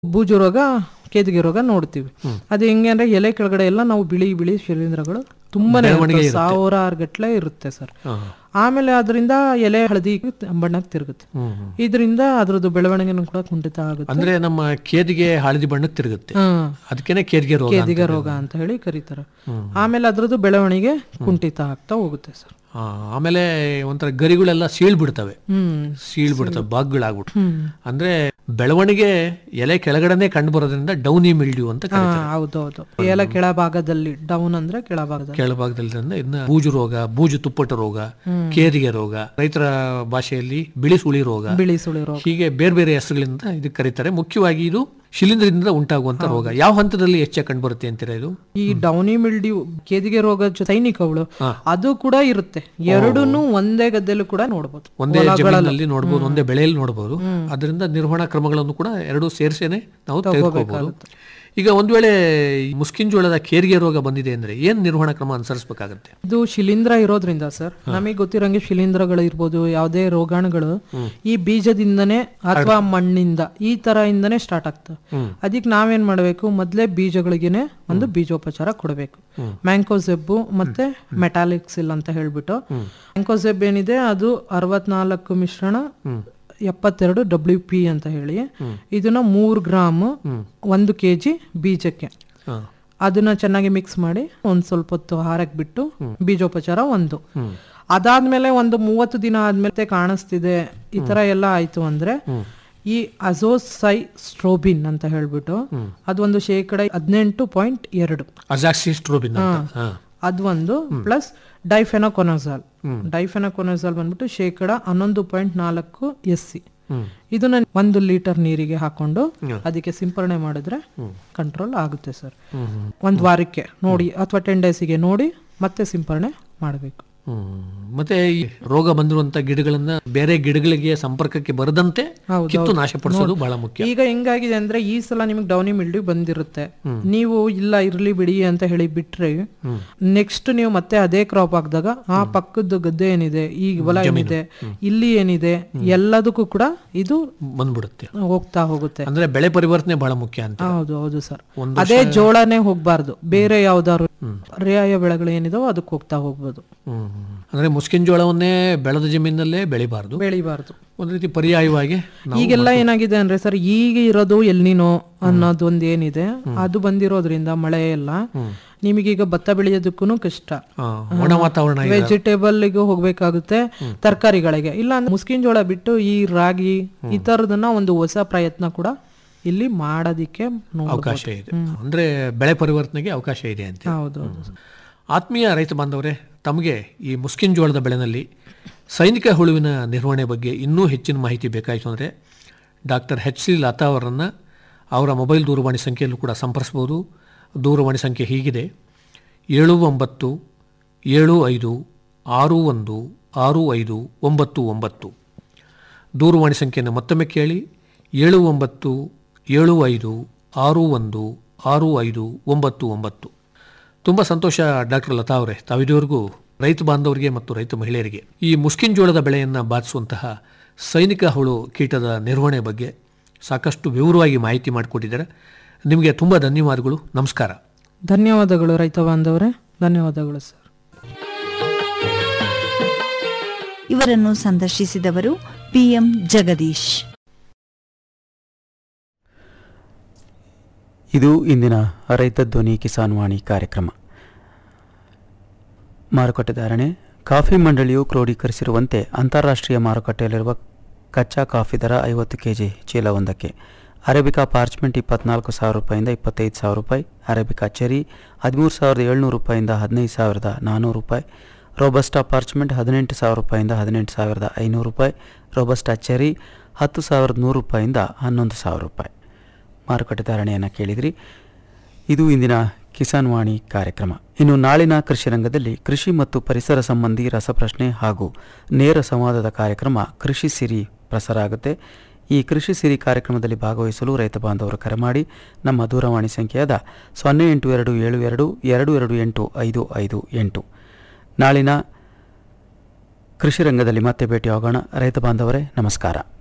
ಬೂಜು ರೋಗ ಕೇದಿಗೆ ರೋಗ ನೋಡ್ತೀವಿ ಅದು ಹೆಂಗೆ ಅಂದ್ರೆ ಎಲೆ ಕೆಳಗಡೆ ಎಲ್ಲ ನಾವು ಬಿಳಿ ಬಿಳಿ ಶಿಲೀಂಧ್ರಗಳು ತುಂಬಾನೇ ಇರ್ತವೆ. ಸಾವಿರಾರು ಗಟ್ಲೆ ಇರುತ್ತೆ ಸರ್ ಹಾ. ಆಮೇಲೆ ಅದರಿಂದ ಎಲೆ ಹಳದಿ ಬಣ್ಣಕ್ಕೆ ತಿರುಗುತ್ತೆ ಹ್ಮ್, ಹ್ಮ್. ಇದರಿಂದ ಅದ್ರದ್ದು ಬೆಳವಣಿಗೆನೂ ಕೂಡ ಕುಂಠಿತ ಆಗುತ್ತೆ ಅಂದ್ರೆ ನಮ್ಮ ಕೇದಿಗೆ ಹಳದಿ ಬಣ್ಣಕ್ಕೆ ತಿರುಗುತ್ತೆ ಹ್ಮ್ ಅದಕ್ಕೇನೆ ಕೇದಿಗೆ ರೋಗ ಅಂತ. ಕೇದಿಗೆ ರೋಗ ಅಂತ ಹೇಳಿ ಕರೀತಾರೆ ಆಮೇಲೆ ಅದ್ರದ್ದು ಬೆಳವಣಿಗೆ ಕುಂಠಿತ ಆಗ್ತಾ ಹೋಗುತ್ತೆ ಸರ್ ಆ, ಆಮೇಲೆ ಒಂಥರ ಗರಿಗಳೆಲ್ಲ ಸೀಳ್ ಬಿಡ್ತವೆ ಹ್ಮ್ ಸೀಳ್ ಬಿಡ್ತವೆ ಬಾಗ್ಗಳಾಗ್ಬಿಟ್ಟು ಅಂದ್ರೆ ಬೆಳವಣಿಗೆ ಎಲೆ ಕೆಳಗಡೆನೆ ಕಂಡು ಬರೋದ್ರಿಂದ ಡೌನಿ ಮಿಲ್ಡ್ಯೂ ಅಂತ ಹಾ ಕರೀತಾರೆ ಹೌದೌದು ಎಲೆ ಕೆಳಭಾಗದಲ್ಲಿ ಡೌನ್ ಅಂದ್ರೆ ಕೆಳಭಾಗದಲ್ಲಿ ಕೆಳಭಾಗದಲ್ಲಿಂದ ಇದನ್ನ ಬೂಜು ರೋಗ ಬೂಜು ತುಪ್ಪಟ ರೋಗ ಕೇದಿಗೆ ರೋಗ ರೈತರ ಭಾಷೆಯಲ್ಲಿ ಬಿಳಿ ಸುಳಿ ರೋಗ ಬಿಳಿ ಸುಳಿ ರೋಗ ಹೀಗೆ ಬೇರೆ ಬೇರೆ ಹೆಸರುಗಳಿಂದ ಇದಕ್ಕೆ ಕರೀತಾರೆ ಮುಖ್ಯವಾಗಿ ಇದು ಶಿಲೀಂಧ್ರದಿಂದ ಉಂಟಾಗುವಂತ ರೋಗ ಯಾವ ಹಂತದಲ್ಲಿ ಹೆಚ್ಚಾಗಿ ಕಂಡು ಬರುತ್ತೆ ಅಂತೀರಾ ಇದು ಈ ಡೌನಿ ಮಿಲ್ಡ್ಯೂ ಕೇದಿಗೆ ರೋಗ ಜೊ- ಸೈನಿಕಗಳು ಅದು ಕೂಡ ಇರುತ್ತೆ ಎರಡನ್ನೂ ಒಂದೇ ಗದ್ದೆಲ್ಲೂ ಕೂಡ ನೋಡ್ಬೋದು ಒಂದೇ ಜಮೀನಲ್ಲಿ ನೋಡಬಹುದು ಒಂದೇ ಬೆಳೆಯಲ್ಲಿ ನೋಡಬಹುದು ಅದರಿಂದ ನಿರ್ವಹಣಾ ಕ್ರಮಗಳನ್ನು ಕೂಡ ಎರಡು ಸೇರಿಸೇನೆ ನಾವು ತೆಗೆದುಕೋಬಹುದು ಈಗ ಒಂದ್ ವೇಳೆ ಈ ಮುಸ್ಕಿನ್ ಜೋಳದ ಕೇರಿಗೆ ರೋಗ ಬಂದಿದೆ ಅಂದ್ರೆ ಏನ್ ನಿರ್ವಹಣಾ ಕ್ರಮ ಅನುಸರಿಸಬೇಕಾಗತ್ತೆ ಇದು ಶಿಲೀಂಧ್ರ ಇರೋದ್ರಿಂದ ಸರ್ ನಮಗೆ ಗೊತ್ತಿರಂಗೆ ಶಿಲೀಂಧ್ರಗಳು ಇರ್ಬೋದು ಯಾವುದೇ ರೋಗಾಣುಗಳು ಈ ಬೀಜದಿಂದನೇ ಅಥವಾ ಮಣ್ಣಿಂದ ಈ ತರ ಇಂದನೇ ಸ್ಟಾರ್ಟ್ ಆಗ್ತವೆ ಅದಕ್ಕೆ ನಾವೇನ್ ಮಾಡ್ಬೇಕು ಮೊದ್ಲೇ ಬೀಜಗಳಿಗೆನೆ ಒಂದು ಬೀಜೋಪಚಾರ ಕೊಡಬೇಕು ಮ್ಯಾಂಕೋಸೆಬ್ಬು ಮತ್ತೆ ಮೆಟಾಲಿಕ್ಸಿಲ್ ಅಂತ ಹೇಳ್ಬಿಟ್ಟು ಮ್ಯಾಂಕೋಸೆಬ್ ಏನಿದೆ ಅದು ಅರವತ್ನಾಲ್ಕು ಮಿಶ್ರಣ ಎಪ್ಪತ್ತೆರಡು ಡಬ್ಲ್ಯೂ ಪಿ ಅಂತ ಹೇಳಿ ಇದನ್ನ ಮೂರ್ ಗ್ರಾಮ್ ಒಂದು ಕೆ ಜಿ ಬೀಜಕ್ಕೆ ಹಾ. ಅದನ್ನ ಚೆನ್ನಾಗಿ ಮಿಕ್ಸ್ ಮಾಡಿ ಒಂದ್ ಸ್ವಲ್ಪ ಹೊತ್ತು ಹಾರಕ್ ಬಿಟ್ಟು ಬೀಜೋಪಚಾರ ಒಂದು ಅದಾದ್ಮೇಲೆ ಒಂದು ಮೂವತ್ತು ದಿನ ಆದ್ಮೇಲೆ ಕಾಣಿಸ್ತಿದೆ ಈ ತರ ಎಲ್ಲ ಆಯ್ತು ಅಂದ್ರೆ ಈ ಅಜೋಸೈ ಸ್ಟ್ರೋಬಿನ್ ಅಂತ ಹೇಳ್ಬಿಟ್ಟು ಅದೊಂದು ಶೇಕಡ ಹದಿನೆಂಟು ಪಾಯಿಂಟ್ ಎರಡು ಅಜಾಕ್ಸಿಸ್ಟ್ರೋಬಿನ್ ಅಂತ ಹಾ. ಅದೊಂದು ಪ್ಲಸ್ ಡೈಫೆನಕೊನಜಾಲ್ ಡೈಫೆನಕೊನಜಾಲ್ ಬಂದ್ಬಿಟ್ಟು ಶೇಕಡ ಹನ್ನೊಂದು ಪಾಯಿಂಟ್ ನಾಲ್ಕು ಎಸ್ ಸಿ ಹ್ಮ್. ಇದನ್ನ ಒಂದು ಲೀಟರ್ ನೀರಿಗೆ ಹಾಕೊಂಡು ಅದಕ್ಕೆ ಸಿಂಪರಣೆ ಮಾಡಿದ್ರೆ ಕಂಟ್ರೋಲ್ ಆಗುತ್ತೆ ಸರ್ ಒಂದ್ ವಾರಕ್ಕೆ ನೋಡಿ ಅಥವಾ ಟೆನ್ ಡೇಸಿಗೆ ನೋಡಿ ಮತ್ತೆ ಸಿಂಪರಣೆ ಮಾಡಬೇಕು ಹ್ಮ್. ಮತ್ತೆ ಈ ರೋಗ ಬಂದಿರುವಂತ ಗಿಡಗಳನ್ನ ಬೇರೆ ಗಿಡಗಳಿಗೆ ಸಂಪರ್ಕಕ್ಕೆ ಬರದಂತೆ ಹೌದು, ಕಿತ್ತು ನಾಶಪಡಿಸೋದು ಬಹಳ ಮುಖ್ಯ ಈಗ ಹೆಂಗಾಗಿದೆ ಅಂದ್ರೆ ಈ ಸಲ ನಿಮಗೆ ಡೌನಿ ಮಿಲ್ಡ್ಯೂ ಬಂದಿರುತ್ತೆ ನೀವು ಇಲ್ಲ ಇರ್ಲಿ ಬಿಡಿ ಅಂತ ಹೇಳಿ ಬಿಟ್ರೆ ನೆಕ್ಸ್ಟ್ ನೀವು ಮತ್ತೆ ಅದೇ ಕ್ರಾಪ್ ಹಾಕಿದಾಗ ಆ ಪಕ್ಕದ ಗದ್ದೆ ಏನಿದೆ ಈ ಹೊಲ ಏನಿದೆ ಇಲ್ಲಿ ಏನಿದೆ ಎಲ್ಲದಕ್ಕೂ ಕೂಡ ಇದು ಬಂದ್ಬಿಡುತ್ತೆ ಹೋಗ್ತಾ ಹೋಗುತ್ತೆ ಅಂದ್ರೆ ಬೆಳೆ ಪರಿವರ್ತನೆ ಬಹಳ ಮುಖ್ಯ ಅಂತ ಹೌದು ಹೌದು ಸರ್ ಅದೇ ಜೋಳನೇ ಹೋಗ್ಬಾರ್ದು ಬೇರೆ ಯಾವ್ದಾದ್ರು ಪರ್ಯಾಯ ಬೆಳೆಗಳು ಏನಿದಾವೋ ಅದಕ್ಕೆ ಹೋಗ್ತಾ ಹೋಗ್ಬೋದು ಹ್ಮ್. ಅಂದ್ರೆ ಮುಸ್ಕಿನ್ ಜೋಳವನ್ನೇ ಬೆಳೆದ ಜಮೀನಲ್ಲೇ ಬೆಳಿಬಾರ್ದು ಬೆಳಿಬಾರ್ದು ಒಂದ್ ರೀತಿ ಪರ್ಯಾಯವಾಗಿ ನಾವು ಈಗೆಲ್ಲ ಏನಾಗಿದೆ ಅಂದ್ರೆ ಸರ್ ಈಗ ಇರೋದು ಎಲ್ನಿನೋ ಅನ್ನೋದು ಒಂದ್ ಏನಿದೆ ಅದು ಬಂದಿರೋದ್ರಿಂದ ಮಳೆ ಎಲ್ಲ ನಿಮಗೀಗ ಭತ್ತ ಬೆಳೆಯೋದಕ್ಕೂ ಕಷ್ಟ ಆ, ಒಣ ವಾತಾವರಣ ಇದೆ. ವೆಜಿಟೇಬಲ್ ಹೋಗ್ಬೇಕಾಗುತ್ತೆ ತರಕಾರಿಗಳಿಗೆ ಇಲ್ಲ ಅಂದ್ರೆ ಮುಸ್ಕಿನ್ ಜೋಳ ಬಿಟ್ಟು ಈ ರಾಗಿ ಈ ತರದನ್ನ ಒಂದು ಹೊಸ ಪ್ರಯತ್ನ ಕೂಡ ಇಲ್ಲಿ ಮಾಡೋದಿಕ್ಕೆ ನೋಡ್ಬೋದು. ಅವಕಾಶ ಇದೆ ಅಂದ್ರೆ ಬೆಳೆ ಪರಿವರ್ತನೆಗೆ ಅವಕಾಶ ಇದೆ ಅಂತ ಹೌದು ಹೌದು ಆತ್ಮೀಯ ರೈತ ಬಾಂಧವರೇ ತಮಗೆ ಈ ಮುಸ್ಕಿನ್ ಜೋಳದ ಬೆಳೆನಲ್ಲಿ ಸೈನಿಕ ಹುಳುವಿನ ನಿರ್ವಹಣೆ ಬಗ್ಗೆ ಇನ್ನೂ ಹೆಚ್ಚಿನ ಮಾಹಿತಿ ಬೇಕಾಯಿತು ಅಂದರೆ ಡಾಕ್ಟರ್ ಎಚ್ ಸಿ ಲತಾ ಅವರನ್ನು ಅವರ ಮೊಬೈಲ್ ದೂರವಾಣಿ ಸಂಖ್ಯೆಯಲ್ಲೂ ಕೂಡ ಸಂಪರ್ಸ್ಬೋದು ದೂರವಾಣಿ ಸಂಖ್ಯೆ ಹೀಗಿದೆ ಏಳು ಒಂಬತ್ತು ಏಳು ಐದು ಆರು ಒಂದು ಆರು ಐದು ಒಂಬತ್ತು ಒಂಬತ್ತು ದೂರವಾಣಿ ಸಂಖ್ಯೆಯನ್ನು ಮತ್ತೊಮ್ಮೆ ಕೇಳಿ ಏಳು ಒಂಬತ್ತು ಏಳು ಐದು ಆರು ಒಂದು ಆರು ಐದು ಒಂಬತ್ತು ಒಂಬತ್ತು ತುಂಬ ಸಂತೋಷ ಡಾಕ್ಟರ್ ಲತಾ ಅವರೇ ತಾವಿದುವರೆಗೂ ರೈತ ಬಾಂಧವರಿಗೆ ಮತ್ತು ರೈತ ಮಹಿಳೆಯರಿಗೆ ಈ ಮುಸ್ಕಿನ್ ಜೋಳದ ಬೆಳೆಯನ್ನು ಬಾಧಿಸುವಂತಹ ಸೈನಿಕ ಹುಳು ಕೀಟದ ನಿರ್ವಹಣೆ ಬಗ್ಗೆ ಸಾಕಷ್ಟು ವಿವರವಾಗಿ ಮಾಹಿತಿ ಮಾಡಿಕೊಟ್ಟಿದ್ದಾರೆ ನಿಮಗೆ ತುಂಬ ಧನ್ಯವಾದಗಳು ನಮಸ್ಕಾರ ಧನ್ಯವಾದಗಳು ರೈತ ಬಾಂಧವರೇ ಧನ್ಯವಾದಗಳು ಸರ್ ಇವರನ್ನು ಸಂದರ್ಶಿಸಿದವರು ಪಿಎಂ ಜಗದೀಶ್ ಇದು ಇಂದಿನ ರೈತ ಧ್ವನಿ ಕಿಸಾನ್ ವಾಣಿ ಕಾರ್ಯಕ್ರಮ ಮಾರುಕಟ್ಟೆ ಧಾರಣೆ ಕಾಫಿ ಮಂಡಳಿಯು ಕ್ರೋಢೀಕರಿಸಿರುವಂತೆ ಅಂತಾರಾಷ್ಟ್ರೀಯ ಮಾರುಕಟ್ಟೆಯಲ್ಲಿರುವ ಕಚ್ಚಾ ಕಾಫಿ ದರ ಐವತ್ತು ಕೆ ಜಿ ಚೀಲವೊಂದಕ್ಕೆ ಅರೇಬಿಕಾ ಪಾರ್ಚ್ಮೆಂಟ್ ಇಪ್ಪತ್ನಾಲ್ಕು ಸಾವಿರ ರೂಪಾಯಿಂದ ಇಪ್ಪತ್ತೈದು ಸಾವಿರ ರೂಪಾಯಿ ಅರೇಬಿಕಾ ಚೆರಿ ಹದಿಮೂರು ಸಾವಿರದ ಏಳ್ನೂರು ರೂಪಾಯಿಂದ ಹದಿನೈದು ಸಾವಿರದ ನಾನ್ನೂರು ರೂಪಾಯಿ ರೋಬಸ್ಟಾ ಪಾರ್ಚ್ಮೆಂಟ್ ಹದಿನೆಂಟು ಸಾವಿರ ರೂಪಾಯಿಂದ ಹದಿನೆಂಟು ಸಾವಿರದ ಐನೂರು ರೂಪಾಯಿ ರೋಬಸ್ಟಾ ಚೆರಿ ಹತ್ತು ಸಾವಿರದ ನೂರು ರೂಪಾಯಿಂದ ಹನ್ನೊಂದು ಸಾವಿರ ರೂಪಾಯಿ ಮಾರುಕಟ್ಟೆ ಧಾರಣೆಯನ್ನು ಕೇಳಿದ್ರಿ ಇದು ಇಂದಿನ ಕಿಸಾನ್ ವಾಣಿ ಕಾರ್ಯಕ್ರಮ ಇನ್ನು ನಾಳಿನ ಕೃಷಿ ರಂಗದಲ್ಲಿ ಕೃಷಿ ಮತ್ತು ಪರಿಸರ ಸಂಬಂಧಿ ರಸಪ್ರಶ್ನೆ ಹಾಗೂ ನೇರ ಸಂವಾದದ ಕಾರ್ಯಕ್ರಮ ಕೃಷಿ ಸಿರಿ ಪ್ರಸಾರ ಆಗುತ್ತೆ ಈ ಕೃಷಿ ಸಿರಿ ಕಾರ್ಯಕ್ರಮದಲ್ಲಿ ಭಾಗವಹಿಸಲು ರೈತ ಬಾಂಧವರು ಕರೆ ಮಾಡಿ ನಮ್ಮ ದೂರವಾಣಿ ಸಂಖ್ಯೆಯಾದ ಸೊನ್ನೆ ಎಂಟು ಎರಡು ಏಳು ಎರಡು ಎರಡು ಎರಡು ಎಂಟು ಐದು ಐದು ಎಂಟು ನಾಳಿನ ಕೃಷಿ ರಂಗದಲ್ಲಿ ಮತ್ತೆ ಭೇಟಿಯಾಗೋಣ ರೈತ ಬಾಂಧವರೇ ನಮಸ್ಕಾರ